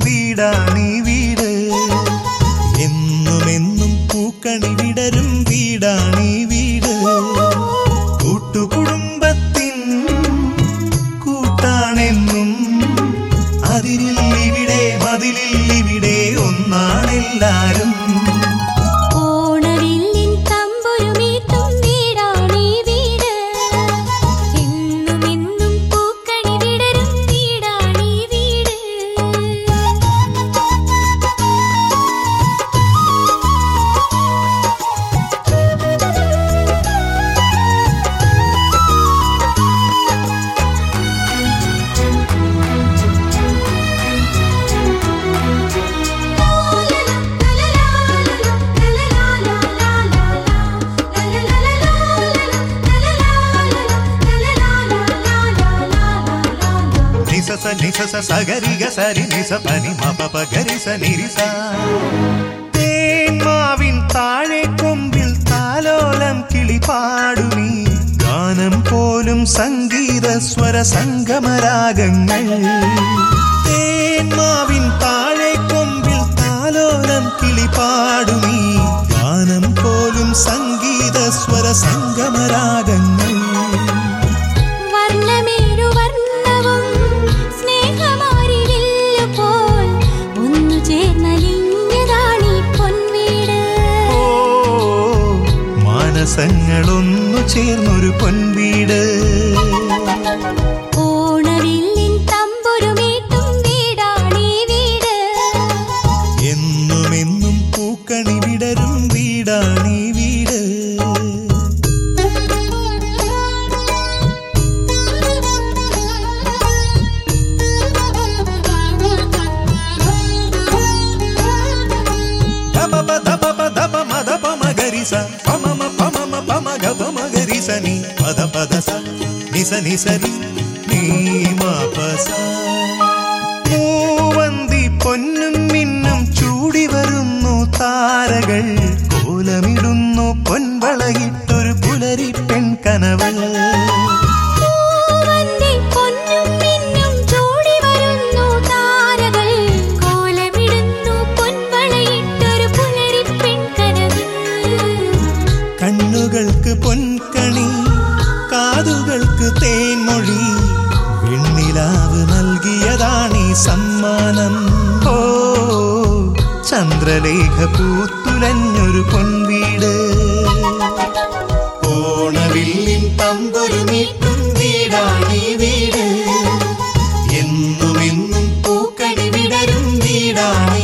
വീടാണീ വീട് എന്നുമെന്നും പൂക്കണി വിടരും വീടാണീ വീട് കൂട്ടുകുടുംബത്തിൻ കൂട്ടാണെന്നും അതിരിൽ ഇവിടെ മതിലിൽ ഇവിടെ ഒന്നാണെല്ലാരും ഓണവില്ലിൻ തമ്പുരുമീട്ടും വീടാണീ വീട് എന്നും എന്നും പൂക്കണി വിടരും വീടാണീ വീട് నిసస నిసస సగరిగ సరి నిస పని మప గరిస నిరిస തേന്മാവിൻ താഴെ കൊമ്പിൽ താലോലം കിളി പാടുമീ ഗാനം പോലും സംഗീത സ്വര സംഗമരാഗങ്ങൾ തേന്മാവിൻ താഴെ കൊമ്പിൽ താലോലം കിളി പാടുമീ ഗാനം പോലും സംഗീത സ്വര സംഗമരാഗങ്ങൾ വർണ്ണമേഴു വർണ്ണവും സ്നേഹമാരിവില്ലുപോൽ ഒന്നു ചേർന്നലിഞ്ഞതാണീ പൊൻവീട് ഓ, മാനസങ്ങളൊന്നു ചേർന്നൊരു പൊൻവീട് ഓണവില്ലിൻ തമ്പുരുമീട്ടും വീടാണീ വീട് എന്നുമെന്നും പൂക്കണി വിടരും വീടാണീ വീട് ధపప ధపప ధప మదప మగరిస పమమ పమమ పమ గప మగరిస ని పద పద స నిస నిసరి നീ മാപസ മൂവന്തി പൊന്നും മിന്നും ചൂടി വരുന്നു താരകൾ കോലമിടുന്നു പൊൻവളയിട്ടൊരു പുലരി പെൺകനവൾ പൂവന്തി പൊന്നും മിന്നും ചൂടി വരുന്നു താരകൾ കോലമിടുന്നു പൊൻവളയിട്ടൊരു പുലരിപ്പെൺകനവ് കണ്ണുകൾക്ക് പൊൻകണി കാതുകൾക്ക് തേൻമൊഴി വെണ്ണിലാവ് നൽകിയതാണീ സമ്മാനം ഓ ചന്ദ്രലേഖ പൂത്തുലഞ്ഞൊരു പൊൻവീട് ഓണവില്ലിൻ തമ്പൊരുമീട്ടും വീടാണീ വീട് എന്നുമെന്നും പൂക്കടി വിടരും വീടാണ്